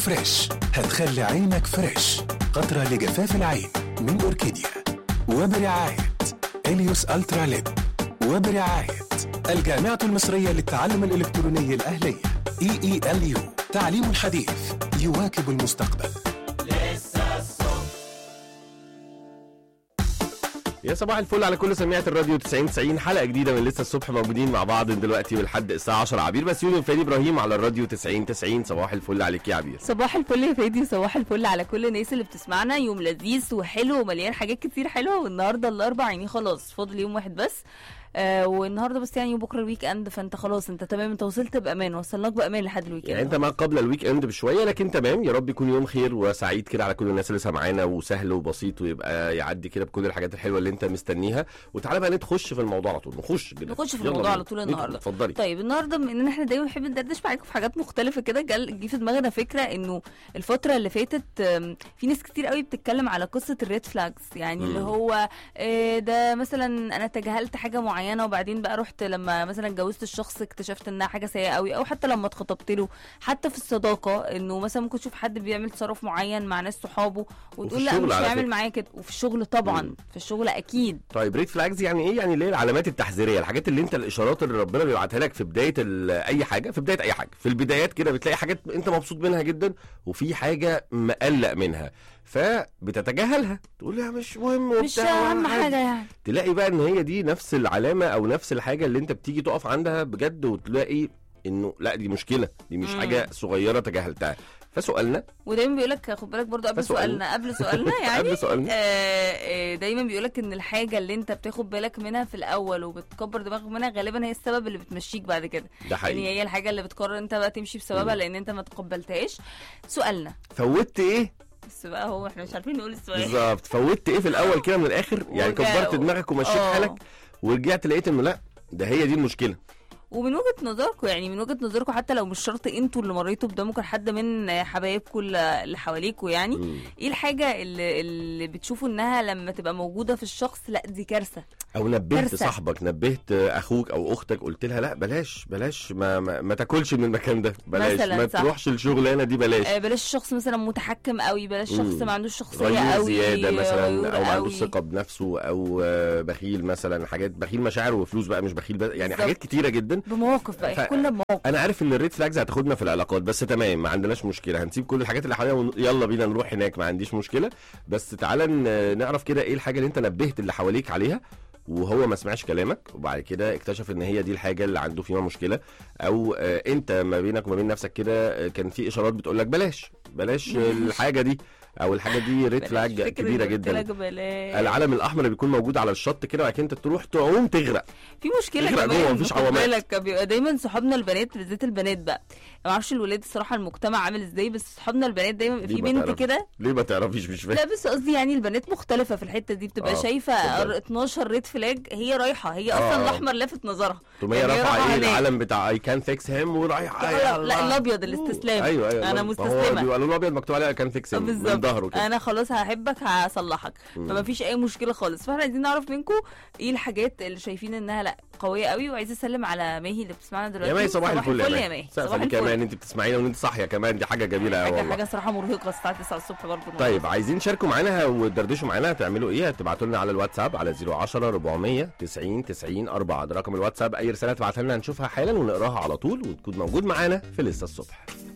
فريش هتخلي عينك فريش قطرة لجفاف العين من أوركيديا وبرعاية إليوس ألترا ليب وبرعاية الجامعة المصرية للتعلم الإلكتروني الأهلية اي اي ال يو تعليم حديث يواكب المستقبل يا صباح الفل على كل سماعة الراديو 90 90 حلقة جديدة من لسه الصبح موجودين مع بعض من دلوقتي ولحد الساعة 10 عبير بسيوني وفادي إبراهيم على الراديو 90 90 صباح الفل عليك يا عبير صباح الفل يا فادي وصباح الفل على كل الناس اللي بتسمعنا يوم لذيذ وحلو ومليان حاجات كتير حلوه والنهارده الاربع يعني خلاص فاضل يوم واحد بس آه والنهارده بس يعني بكره الويك اند فانت خلاص انت تمام انت وصلت بامان وصلناك بامان لحد الويك يعني اند انت ما قبل الويك اند بشويه لكن تمام يا رب يكون يوم خير وسعيد كده على كل الناس اللي سامعانا وسهل وبسيط ويبقى يعدي كده بكل الحاجات الحلوه اللي انت مستنيها وتعالى بقى نخش في الموضوع على طول نخش كده نخش في يلا الموضوع بينا. على طول ندخل. النهارده. اتفضلي طيب النهارده بما ان احنا دايما بنحب ندردش معاكم في حاجات مختلفه كده جال جه في دماغنا فكره انه الفتره اللي فاتت آم، في ناس كتير قوي بتتكلم على قصه الريد فلاجز يعني اللي مم. هو آه، ده مثلا انا تجاهلت حاجه معينه وبعدين بقى رحت لما مثلا اتجوزت الشخص اكتشفت انها حاجه سيئه قوي او حتى لما اتخطبت له حتى في الصداقه انه مثلا ممكن تشوف حد بيعمل تصرف معين مع ناس صحابه وتقول لا الشغل مش على هيعمل فكرة. معايا كده وفي الشغل طبعا مم. في الشغل اكيد طيب ريد فلاجز يعني ايه يعني اللي هي العلامات التحذيريه الحاجات اللي انت الاشارات اللي ربنا بيبعتها لك في بدايه ال- اي حاجه في بدايه اي حاجه في البدايات كده بتلاقي حاجات انت مبسوط منها جدا وفي حاجه مقلق منها فبتتجاهلها تقول يا مش مهم وبتاع مش اهم وعادي. حاجه يعني تلاقي بقى ان هي دي نفس العلامه او نفس الحاجه اللي انت بتيجي تقف عندها بجد وتلاقي انه لا دي مشكله دي مش مم. حاجه صغيره تجاهلتها فسؤالنا ودايما بيقول لك خد بالك برضو قبل فسؤال. سؤالنا قبل سؤالنا يعني قبل سؤالنا آه، آه، دايما بيقول لك ان الحاجه اللي انت بتاخد بالك منها في الاول وبتكبر دماغك منها غالبا هي السبب اللي بتمشيك بعد كده ده يعني حقيقي هي الحاجه اللي بتقرر انت بقى تمشي بسببها مم. لان انت ما تقبلتهاش سؤالنا فوتت ايه بس بقى هو احنا مش عارفين نقول السؤال بالظبط فوتت ايه في الاول كده من الاخر يعني ورجع- كبرت دماغك ومشيت آه. حالك ورجعت لقيت انه لا ده هي دي المشكله ومن وجهه نظركم يعني من وجهه نظركم حتى لو مش شرط انتوا اللي مريتوا بده ممكن حد من حبايبكم اللي اللي حواليكوا يعني مم. ايه الحاجه اللي, اللي بتشوفوا انها لما تبقى موجوده في الشخص لا دي كارثه او نبهت كارثة. صاحبك نبهت اخوك او اختك قلت لها لا بلاش بلاش ما ما, ما تاكلش من المكان ده بلاش مثلاً ما صح. تروحش الشغلانه دي بلاش آه، بلاش شخص مثلا متحكم قوي بلاش شخص مم. ما عندوش شخصيه غيور قوي زياده مثلا غيور او ما عندوش قوي. ثقه بنفسه او آه، بخيل مثلا حاجات بخيل مشاعر وفلوس بقى مش بخيل بقى يعني بالظبط. حاجات كتيره جدا بمواقف بقى ف- كل بمواقف انا عارف ان الريد فلاجز هتاخدنا في العلاقات بس تمام ما عندناش مشكله هنسيب كل الحاجات اللي حوالينا ون... يلا بينا نروح هناك ما عنديش مشكله بس تعالى ن- نعرف كده ايه الحاجه اللي انت نبهت اللي حواليك عليها وهو ما سمعش كلامك وبعد كده اكتشف ان هي دي الحاجه اللي عنده فيها مشكله او آه، انت ما بينك وما بين نفسك كده آه، كان في اشارات بتقول لك بلاش بلاش آه، الحاجه دي او الحاجه دي ريد بلاش فلاج فكرة كبيره اللي قلت جدا لك بلاش. العلم الاحمر اللي بيكون موجود على الشط كده وبعد كده انت تروح تعوم تغرق في مشكله تغرق جوه، كمان مفيش خد عوامات. بالك بيبقى دايما صحابنا البنات بالذات البنات بقى ما اعرفش الولاد الصراحه المجتمع عامل ازاي بس صحابنا البنات دايما بيبقى ليه في ما بنت تعرفش؟ كده ليه ما تعرفيش مش فاهم لا بس قصدي يعني البنات مختلفه في الحته دي بتبقى آه، شايفه اتفضل. 12 ريد فلاج هي رايحه هي آه، اصلا آه. الاحمر لافت نظرها ثم هي يعني هي رافعه رايحة ايه هناك. العلم بتاع اي كان فيكس هيم ورايحه لا, لا الابيض الاستسلام ايوه ايوه انا ما هو مستسلمه بيبقى لونه ابيض مكتوب عليه كان فيكس هيم من بالظبط ظهره كده انا خلاص هحبك هصلحك مم. فما فيش اي مشكله خالص فاحنا عايزين نعرف منكم ايه الحاجات اللي شايفين انها لا قويه قوي وعايزه اسلم على ماهي اللي بتسمعنا دلوقتي يا ماهي صباح الفل يا ماهي ماهي سقف صباح عليك يا ماهي ان الفل انت بتسمعينا وان انت صاحيه كمان دي حاجه جميله قوي حاجه والله حاجه صراحه مرهقه الساعه 9 الصبح برضه طيب عايزين تشاركوا معانا وتدردشوا معانا هتعملوا ايه هتبعتوا لنا على الواتساب على 010 400 90 90 4 ده رقم الواتساب اي رساله تبعتها لنا هنشوفها حالا ونقراها على طول وتكون موجود معانا في لسه الصبح